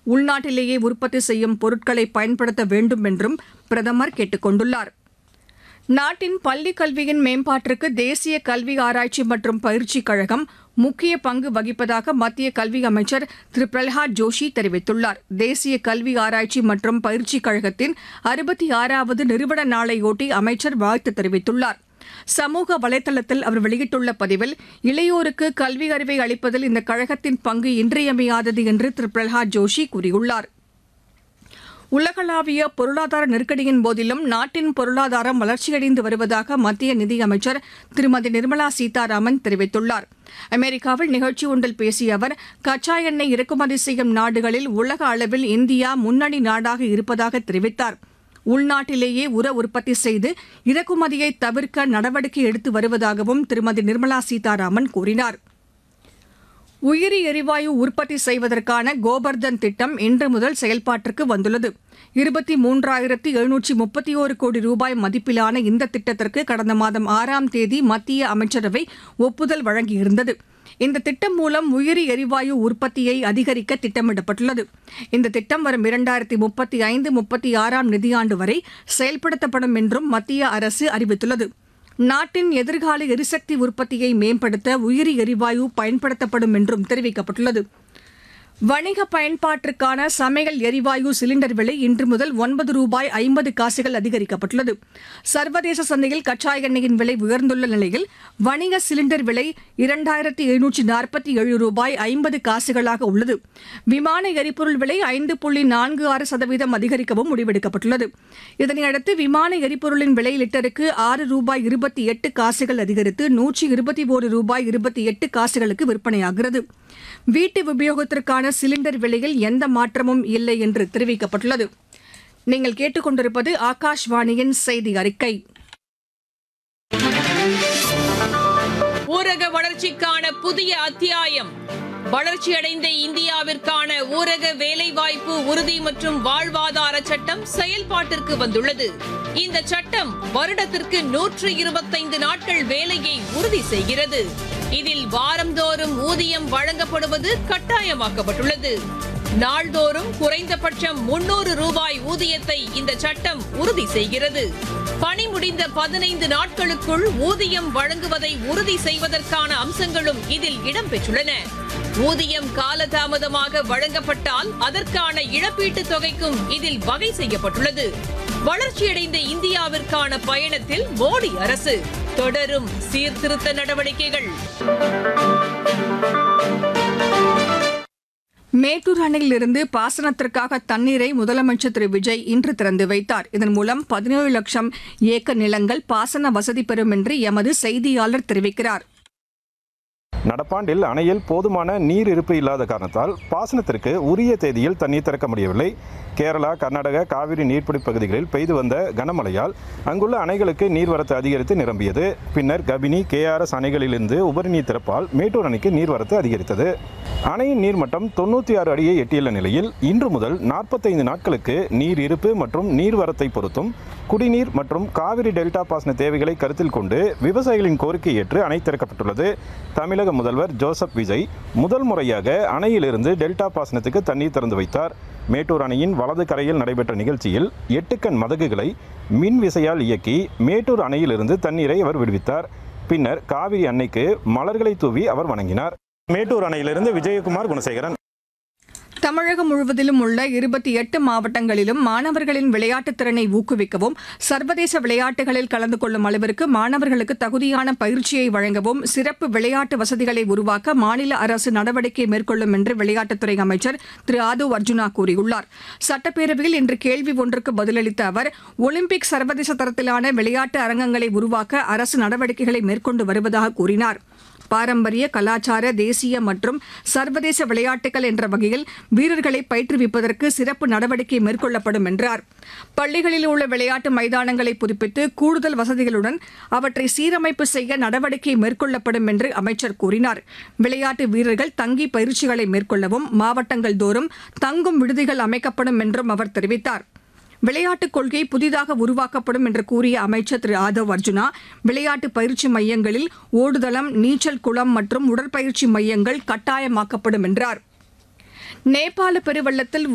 உள்நாட்டிலேயே உற்பத்தி செய்யும் பொருட்களை பயன்படுத்த வேண்டும் என்றும் பிரதமர் கேட்டுக் கொண்டுள்ளார் நாட்டின் பள்ளிக் கல்வியின் மேம்பாட்டிற்கு தேசிய கல்வி ஆராய்ச்சி மற்றும் பயிற்சிக் கழகம் முக்கிய பங்கு வகிப்பதாக மத்திய கல்வி அமைச்சர் திரு பிரல்ஹாத் ஜோஷி தெரிவித்துள்ளார் தேசிய கல்வி ஆராய்ச்சி மற்றும் பயிற்சிக் கழகத்தின் அறுபத்தி ஆறாவது நிறுவன நாளையொட்டி அமைச்சர் வாழ்த்து தெரிவித்துள்ளார் சமூக வலைதளத்தில் அவர் வெளியிட்டுள்ள பதிவில் இளையோருக்கு கல்வி அறிவை அளிப்பதில் இந்த கழகத்தின் பங்கு இன்றியமையாதது என்று திரு பிரல்ஹாத் ஜோஷி கூறியுள்ளார் உலகளாவிய பொருளாதார நெருக்கடியின் போதிலும் நாட்டின் பொருளாதாரம் வளர்ச்சியடைந்து வருவதாக மத்திய நிதியமைச்சர் திருமதி நிர்மலா சீதாராமன் தெரிவித்துள்ளார் அமெரிக்காவில் நிகழ்ச்சி ஒன்றில் பேசிய அவர் கச்சா எண்ணெய் இறக்குமதி செய்யும் நாடுகளில் உலக அளவில் இந்தியா முன்னணி நாடாக இருப்பதாக தெரிவித்தார் உள்நாட்டிலேயே உர உற்பத்தி செய்து இறக்குமதியை தவிர்க்க நடவடிக்கை எடுத்து வருவதாகவும் திருமதி நிர்மலா சீதாராமன் கூறினார் உயிரி எரிவாயு உற்பத்தி செய்வதற்கான கோபர்தன் திட்டம் இன்று முதல் செயல்பாட்டிற்கு வந்துள்ளது இருபத்தி மூன்றாயிரத்தி எழுநூற்றி முப்பத்தி ஓரு கோடி ரூபாய் மதிப்பிலான இந்த திட்டத்திற்கு கடந்த மாதம் ஆறாம் தேதி மத்திய அமைச்சரவை ஒப்புதல் வழங்கியிருந்தது இந்த திட்டம் மூலம் உயிரி எரிவாயு உற்பத்தியை அதிகரிக்க திட்டமிடப்பட்டுள்ளது இந்த திட்டம் வரும் இரண்டாயிரத்தி முப்பத்தி ஐந்து முப்பத்தி ஆறாம் நிதியாண்டு வரை செயல்படுத்தப்படும் என்றும் மத்திய அரசு அறிவித்துள்ளது நாட்டின் எதிர்கால எரிசக்தி உற்பத்தியை மேம்படுத்த உயிரி எரிவாயு பயன்படுத்தப்படும் என்றும் தெரிவிக்கப்பட்டுள்ளது வணிக பயன்பாட்டிற்கான சமையல் எரிவாயு சிலிண்டர் விலை இன்று முதல் ஒன்பது ரூபாய் ஐம்பது காசுகள் அதிகரிக்கப்பட்டுள்ளது சர்வதேச சந்தையில் கச்சா எண்ணெயின் விலை உயர்ந்துள்ள நிலையில் வணிக சிலிண்டர் விலை இரண்டாயிரத்தி எழுநூற்றி நாற்பத்தி ஏழு ரூபாய் ஐம்பது காசுகளாக உள்ளது விமான எரிபொருள் விலை ஐந்து புள்ளி நான்கு ஆறு சதவீதம் அதிகரிக்கவும் முடிவெடுக்கப்பட்டுள்ளது இதனையடுத்து விமான எரிபொருளின் விலை லிட்டருக்கு ஆறு ரூபாய் இருபத்தி எட்டு காசுகள் அதிகரித்து நூற்றி இருபத்தி ஒரு ரூபாய் இருபத்தி எட்டு காசுகளுக்கு விற்பனையாகிறது வீட்டு உபயோகத்திற்கான சிலிண்டர் விலையில் எந்த மாற்றமும் இல்லை என்று தெரிவிக்கப்பட்டுள்ளது நீங்கள் கேட்டுக்கொண்டிருப்பது ஆகாஷ்வாணியின் செய்தி அறிக்கை ஊரக வளர்ச்சிக்கான புதிய அத்தியாயம் வளர்ச்சியடைந்த இந்தியாவிற்கான ஊரக வேலைவாய்ப்பு உறுதி மற்றும் வாழ்வாதார சட்டம் செயல்பாட்டிற்கு வந்துள்ளது இந்த சட்டம் வருடத்திற்கு நூற்று இருபத்தைந்து நாட்கள் வேலையை உறுதி செய்கிறது இதில் வாரந்தோறும் ஊதியம் வழங்கப்படுவது கட்டாயமாக்கப்பட்டுள்ளது நாள்தோறும் குறைந்தபட்சம் முன்னூறு ரூபாய் ஊதியத்தை இந்த சட்டம் உறுதி செய்கிறது பணி முடிந்த பதினைந்து நாட்களுக்குள் ஊதியம் வழங்குவதை உறுதி செய்வதற்கான அம்சங்களும் இதில் இடம்பெற்றுள்ளன ஊதியம் காலதாமதமாக வழங்கப்பட்டால் அதற்கான இழப்பீட்டுத் தொகைக்கும் இதில் வகை செய்யப்பட்டுள்ளது வளர்ச்சியடைந்த இந்தியாவிற்கான பயணத்தில் மோடி அரசு தொடரும் சீர்திருத்த நடவடிக்கைகள் மேட்டூர் அணையிலிருந்து பாசனத்திற்காக தண்ணீரை முதலமைச்சர் திரு விஜய் இன்று திறந்து வைத்தார் இதன் மூலம் பதினேழு லட்சம் ஏக்கர் நிலங்கள் பாசன வசதி பெறும் என்று எமது செய்தியாளர் தெரிவிக்கிறார் நடப்பாண்டில் அணையில் போதுமான நீர் இருப்பு இல்லாத காரணத்தால் பாசனத்திற்கு உரிய தேதியில் தண்ணீர் திறக்க முடியவில்லை கேரளா கர்நாடக காவிரி நீர்பிடிப்பு பகுதிகளில் பெய்து வந்த கனமழையால் அங்குள்ள அணைகளுக்கு நீர்வரத்து அதிகரித்து நிரம்பியது பின்னர் கபினி கேஆர்எஸ் அணைகளிலிருந்து உபரி நீர் திறப்பால் மேட்டூர் அணைக்கு நீர்வரத்து அதிகரித்தது அணையின் நீர்மட்டம் தொண்ணூற்றி ஆறு அடியை எட்டியுள்ள நிலையில் இன்று முதல் நாற்பத்தைந்து நாட்களுக்கு நீர் இருப்பு மற்றும் நீர்வரத்தை பொறுத்தும் குடிநீர் மற்றும் காவிரி டெல்டா பாசன தேவைகளை கருத்தில் கொண்டு விவசாயிகளின் கோரிக்கை ஏற்று அணை திறக்கப்பட்டுள்ளது தமிழக முதல்வர் ஜோசப் விஜய் முதல் முறையாக அணையிலிருந்து டெல்டா பாசனத்துக்கு தண்ணீர் திறந்து வைத்தார் மேட்டூர் அணையின் வலது கரையில் நடைபெற்ற நிகழ்ச்சியில் எட்டுக்கண் மதகுகளை மின் விசையால் இயக்கி மேட்டூர் அணையிலிருந்து தண்ணீரை அவர் விடுவித்தார் பின்னர் காவிரி அன்னைக்கு மலர்களை தூவி அவர் வணங்கினார் மேட்டூர் அணையிலிருந்து விஜயகுமார் குணசேகரன் தமிழகம் முழுவதிலும் உள்ள இருபத்தி எட்டு மாவட்டங்களிலும் மாணவர்களின் விளையாட்டுத் திறனை ஊக்குவிக்கவும் சர்வதேச விளையாட்டுகளில் கலந்து கொள்ளும் அளவிற்கு மாணவர்களுக்கு தகுதியான பயிற்சியை வழங்கவும் சிறப்பு விளையாட்டு வசதிகளை உருவாக்க மாநில அரசு நடவடிக்கை மேற்கொள்ளும் என்று விளையாட்டுத்துறை அமைச்சர் திரு ஆது அர்ஜுனா கூறியுள்ளார் சட்டப்பேரவையில் இன்று கேள்வி ஒன்றுக்கு பதிலளித்த அவர் ஒலிம்பிக் சர்வதேச தரத்திலான விளையாட்டு அரங்கங்களை உருவாக்க அரசு நடவடிக்கைகளை மேற்கொண்டு வருவதாக கூறினார் பாரம்பரிய கலாச்சார தேசிய மற்றும் சர்வதேச விளையாட்டுகள் என்ற வகையில் வீரர்களை பயிற்றுவிப்பதற்கு சிறப்பு நடவடிக்கை மேற்கொள்ளப்படும் என்றார் பள்ளிகளில் உள்ள விளையாட்டு மைதானங்களை புதுப்பித்து கூடுதல் வசதிகளுடன் அவற்றை சீரமைப்பு செய்ய நடவடிக்கை மேற்கொள்ளப்படும் என்று அமைச்சர் கூறினார் விளையாட்டு வீரர்கள் தங்கி பயிற்சிகளை மேற்கொள்ளவும் மாவட்டங்கள் தோறும் தங்கும் விடுதிகள் அமைக்கப்படும் என்றும் அவர் தெரிவித்தார் விளையாட்டுக் கொள்கை புதிதாக உருவாக்கப்படும் என்று கூறிய அமைச்சர் திரு ஆதவ் அர்ஜுனா விளையாட்டு பயிற்சி மையங்களில் ஓடுதளம் நீச்சல் குளம் மற்றும் உடற்பயிற்சி மையங்கள் கட்டாயமாக்கப்படும் என்றார் நேபாள பெருவெள்ளத்தில்